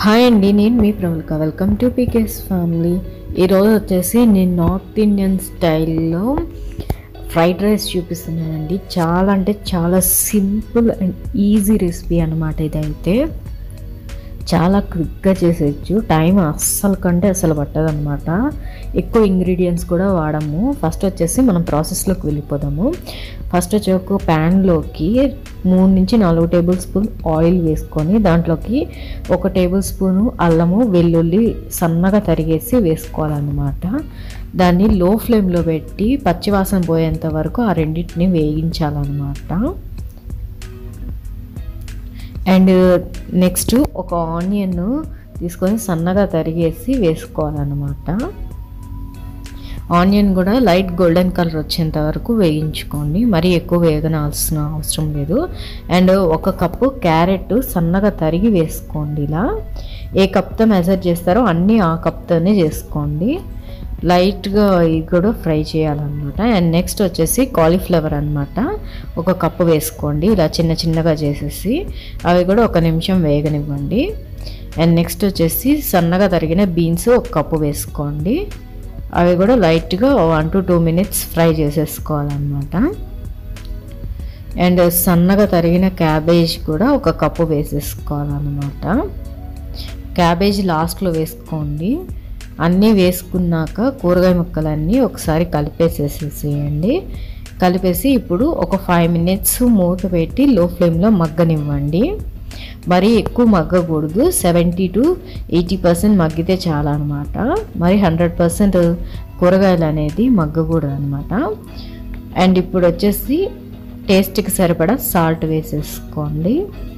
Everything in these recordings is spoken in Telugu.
హాయ్ అండి నేను మీ Pravalka welcome to PK's family ఈరోజు వచ్చేసి నేను నార్త్ ఇండియన్ స్టైల్లో ఫ్రైడ్ రైస్ చూపిస్తున్నానండి చాలా అంటే చాలా సింపుల్ అండ్ ఈజీ రెసిపీ అనమాట ఇదైతే చాలా క్విక్గా చేసేయచ్చు టైం అస్సలు కంటే అసలు పట్టదు అనమాట ఎక్కువ ఇంగ్రీడియంట్స్ కూడా వాడము ఫస్ట్ వచ్చేసి మనం ప్రాసెస్లోకి వెళ్ళిపోదాము ఫస్ట్ వచ్చి ఒక ప్యాన్లోకి మూడు నుంచి నాలుగు టేబుల్ స్పూన్ ఆయిల్ వేసుకొని దాంట్లోకి ఒక టేబుల్ స్పూను అల్లము వెల్లుల్లి సన్నగా తరిగేసి వేసుకోవాలన్నమాట దాన్ని లో ఫ్లేమ్లో పెట్టి పచ్చివాసన పోయేంత వరకు ఆ రెండింటిని వేయించాలన్నమాట అండ్ నెక్స్ట్ ఒక ఆనియన్ తీసుకొని సన్నగా తరిగేసి వేసుకోవాలన్నమాట ఆనియన్ కూడా లైట్ గోల్డెన్ కలర్ వచ్చేంత వరకు వేయించుకోండి మరీ ఎక్కువ వేగనాల్సిన అవసరం లేదు అండ్ ఒక కప్పు క్యారెట్ సన్నగా తరిగి వేసుకోండి ఇలా ఏ కప్తో మెజర్ చేస్తారో అన్నీ ఆ కప్తోనే చేసుకోండి లైట్గా ఇది కూడా ఫ్రై చేయాలన్నమాట అండ్ నెక్స్ట్ వచ్చేసి కాలీఫ్లవర్ అనమాట ఒక కప్పు వేసుకోండి ఇలా చిన్న చిన్నగా చేసేసి అవి కూడా ఒక నిమిషం వేగనివ్వండి అండ్ నెక్స్ట్ వచ్చేసి సన్నగా తరిగిన బీన్స్ ఒక కప్పు వేసుకోండి అవి కూడా లైట్గా one to two minutes fry చేసేసుకోవాలన్నమాట అండ్ సన్నగా తరిగిన క్యాబేజ్ కూడా ఒక కప్పు వేసేసుకోవాలన్నమాట క్యాబేజ్ లాస్ట్లో వేసుకోండి అన్నీ వేసుకున్నాక కూరగాయ ముక్కలన్నీ ఒకసారి కలిపేసేసేసేయండి కలిపేసి ఇప్పుడు ఒక ఫైవ్ మినిట్స్ మూత పెట్టి లో ఫ్లేమ్లో మగ్గనివ్వండి మరీ ఎక్కువ మగ్గకూడదు సెవెంటీ టు ఎయిటీ పర్సెంట్ మగ్గితే చాలా అనమాట మరి హండ్రెడ్ పర్సెంట్ కూరగాయలు అనేది మగ్గకూడదు అనమాట అండ్ ఇప్పుడు వచ్చేసి టేస్ట్కి సరిపడా సాల్ట్ వేసేసుకోండి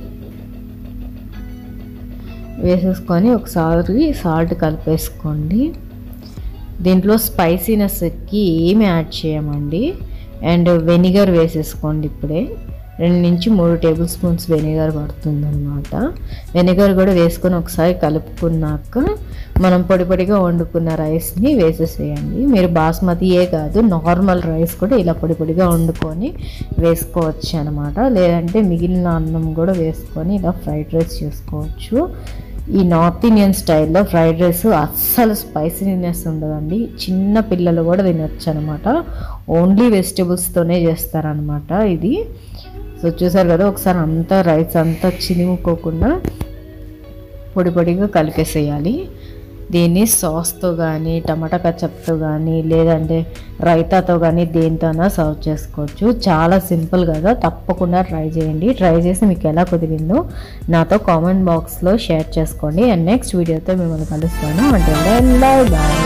వేసేసుకొని ఒకసారి సాల్ట్ కలిపేసుకోండి దీంట్లో స్పైసీనెస్కి ఏమి యాడ్ చేయమండి అండ్ వెనిగర్ వేసేసుకోండి ఇప్పుడే రెండు నుంచి మూడు టేబుల్ స్పూన్స్ వెనిగర్ పడుతుందన్నమాట వెనిగర్ కూడా వేసుకొని ఒకసారి కలుపుకున్నాక మనం పొడి పొడిగా వండుకున్న రైస్ని వేసేసేయండి మీరు బాస్మతియే కాదు నార్మల్ రైస్ కూడా ఇలా పొడి పొడిగా వండుకొని వేసుకోవచ్చు అనమాట లేదంటే మిగిలిన అన్నం కూడా వేసుకొని ఇలా ఫ్రైడ్ రైస్ చేసుకోవచ్చు ఈ నార్త్ ఇండియన్ స్టైల్లో ఫ్రైడ్ రైస్ అస్సలు స్పైసీనెస్ ఉండదండి చిన్న పిల్లలు కూడా తినొచ్చు అనమాట ఓన్లీ వెజిటబుల్స్తోనే చేస్తారనమాట ఇది సో చూసారు కదా ఒకసారి అంతా రైస్ అంతా చినిముకోకుండా పొడి పొడిగా కలిపేసేయాలి దీన్ని సాస్తో కానీ టమాటా కచప్తో కానీ లేదంటే రైతాతో కానీ దేనితోనా సర్వ్ చేసుకోవచ్చు చాలా సింపుల్ కదా తప్పకుండా ట్రై చేయండి ట్రై చేసి మీకు ఎలా కుదిరిందో నాతో కామెంట్ బాక్స్లో షేర్ చేసుకోండి అండ్ నెక్స్ట్ వీడియోతో మిమ్మల్ని కలుస్తాను అంటే బాయ్ బాయ్